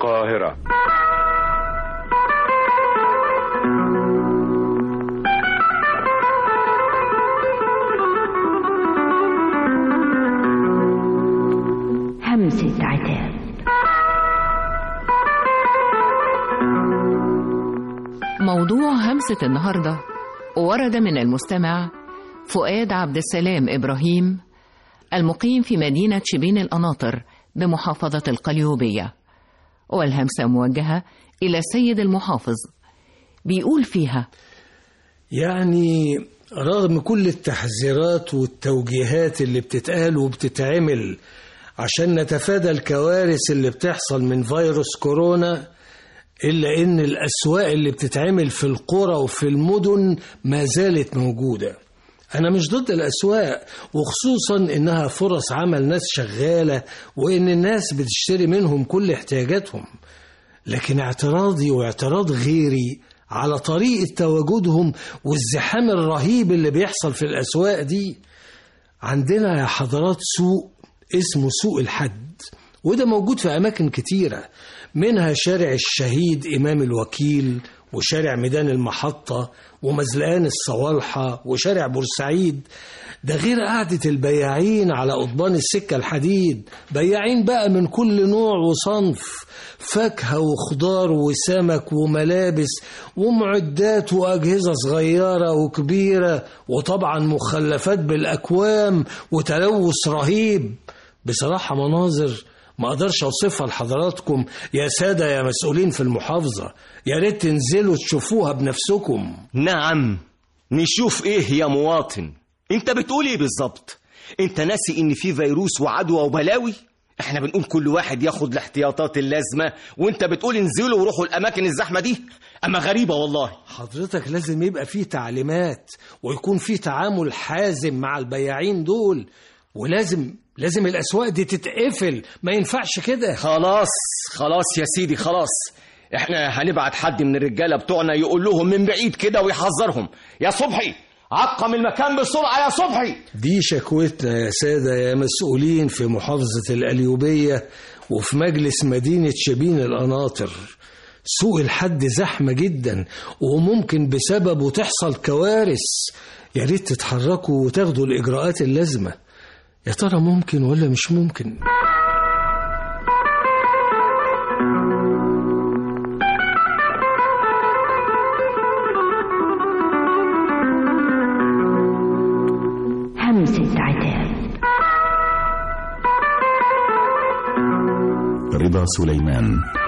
القاهرة همسة عتاب موضوع همسة النهاردة ورد من المستمع فؤاد عبد السلام إبراهيم المقيم في مدينة شبين القناطر بمحافظة القليوبية والهمسة موجهة إلى السيد المحافظ بيقول فيها يعني رغم كل التحذيرات والتوجيهات اللي بتتقال وبتتعمل عشان نتفادى الكوارث اللي بتحصل من فيروس كورونا إلا إن الأسواق اللي بتتعمل في القرى وفي المدن ما زالت موجودة أنا مش ضد الأسواق وخصوصا إنها فرص عمل ناس شغالة وإن الناس بتشتري منهم كل احتياجاتهم لكن اعتراضي واعتراض غيري على طريقة تواجدهم والزحام الرهيب اللي بيحصل في الأسواق دي عندنا يا حضرات سوق اسمه سوق الحد وده موجود في أماكن كتيرة منها شارع الشهيد إمام الوكيل وشارع ميدان المحطة ومزلقان الصوالحة وشارع بورسعيد ده غير قعدة البياعين على قضبان السكة الحديد بياعين بقى من كل نوع وصنف فاكهة وخضار وسمك وملابس ومعدات وأجهزة صغيرة وكبيرة وطبعا مخلفات بالأكوام وتلوث رهيب بصراحة مناظر ما اقدرش اوصفها لحضراتكم يا سادة يا مسؤولين في المحافظة يا ريت تنزلوا تشوفوها بنفسكم نعم نشوف ايه يا مواطن انت بتقول ايه بالظبط انت ناسي ان في فيروس وعدوى وبلاوي احنا بنقول كل واحد ياخد الاحتياطات اللازمة وانت بتقول انزلوا وروحوا الاماكن الزحمة دي اما غريبة والله حضرتك لازم يبقى فيه تعليمات ويكون فيه تعامل حازم مع البياعين دول ولازم لازم الاسواق دي تتقفل ما ينفعش كده خلاص خلاص يا سيدي خلاص احنا هنبعت حد من الرجاله بتوعنا يقول لهم من بعيد كده ويحذرهم يا صبحي عقم المكان بسرعه يا صبحي دي شكوتنا يا سادة يا مسؤولين في محافظة القليوبية وفي مجلس مدينة شبين القناطر سوق الحد زحمة جدا وممكن بسببه تحصل كوارث يا ريت تتحركوا وتاخدوا الإجراءات اللازمة يا ترى ممكن ولا مش ممكن همسة عتاب رضا سليمان